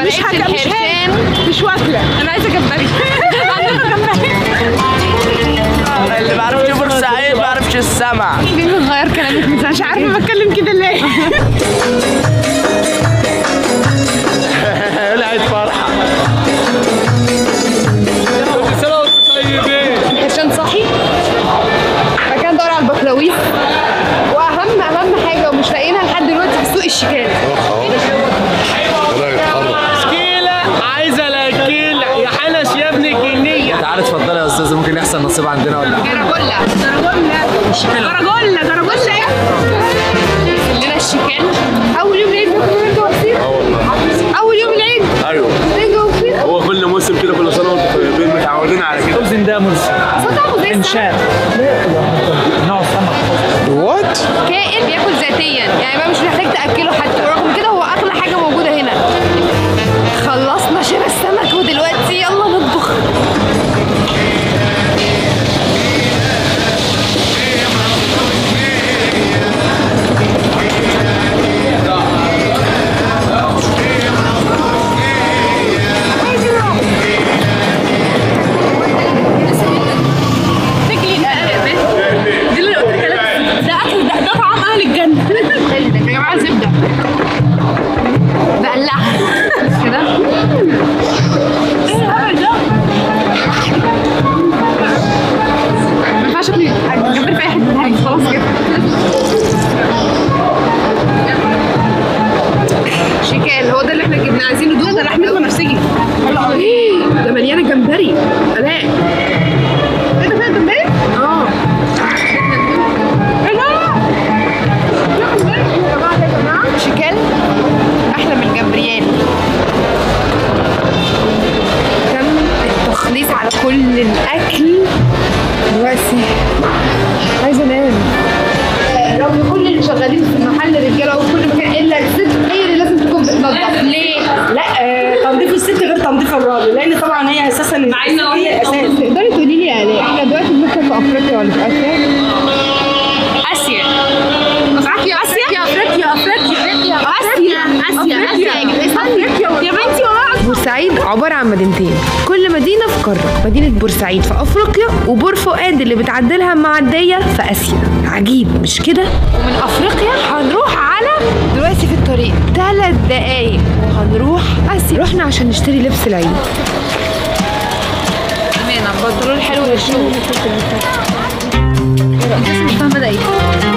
مش لقيتش هاكل مش هاكل الحرفان مش واكله انا عايزه جمبري عندنا جمبري اللي ما عرفش بورسعيد ما عرفش السمع ليه بنغير كلامك من مش عارفه بتكلم كده ليه طلعت فرحه الحرشان صاحي مكان دور على البقلاويز واهم اهم حاجه ومش لاقيينها لحد دلوقتي في سوق الشيكان تشكيلة عايزة الأكيل يا حنش يا ابن الجنية تعالى اتفضلي يا استاذ ممكن يحصل نصيب عندنا ولا جراجولا جرجله جرجله لنا الشيكان اول يوم العيد بياكلوا رنجة وفسيخ اول يوم العيد ايوه رنجة وفسيخ هو كل موسم كده كل سنه وانتم طيبين متعودين على كده توزن ده مرسي صوت زي السمك. انشاء نوع سمك وات كائن بياكل ذاتيا يعني بقى مش محتاج تاكله حتى ورغم كده هو اغلى حاجه موجوده هنا خلصنا شراء السمك ودلوقتي يلا نطبخ رجلي دي اللي قلت لك ده اكل ده ده طعام اهل الجنه يا جماعه زبده بقلعها كده ايه الهبل ده ما ينفعش اكل جنبري في اي حته تاني خلاص كده شيكال هو ده اللي احنا جبناه عايزين ندوق ده لحمته بنفسجي ده مليانه جمبري الاء ايه ده فيها جمبري؟ اه ايه ده؟ يا جماعه يا جماعه شيكال احلى من الجمبريان تم التخليص على كل الاكل دلوقتي عايزه انام رغم كل اللي شغالين في المحل رجاله وفي كل مكان الا الست هي اللي لازم تكون بتنظف ليه؟ لا آه، تنظيف الست غير تنظيف الراجل لان طبعا هي اساسا عايزه هي اساس تقدري تقولي لي يا الاء احنا دلوقتي بنفكر في افريقيا ولا في اسيا؟ اسيا افريقيا اسيا افريقيا افريقيا اسيا اسيا اسيا افريقيا يا بنتي والله بورسعيد عبارة عن مدينتين كل مدينة في قارة مدينة بورسعيد في أفريقيا وبور فؤاد اللي بتعدلها معدية في آسيا عجيب مش كده؟ ومن أفريقيا هنروح على دلوقتي في الطريق ثلاث دقايق وهنروح آسيا رحنا عشان نشتري لبس العيد أمانة البنطلون حلو للشغل انت مش فاهمة ده ايه؟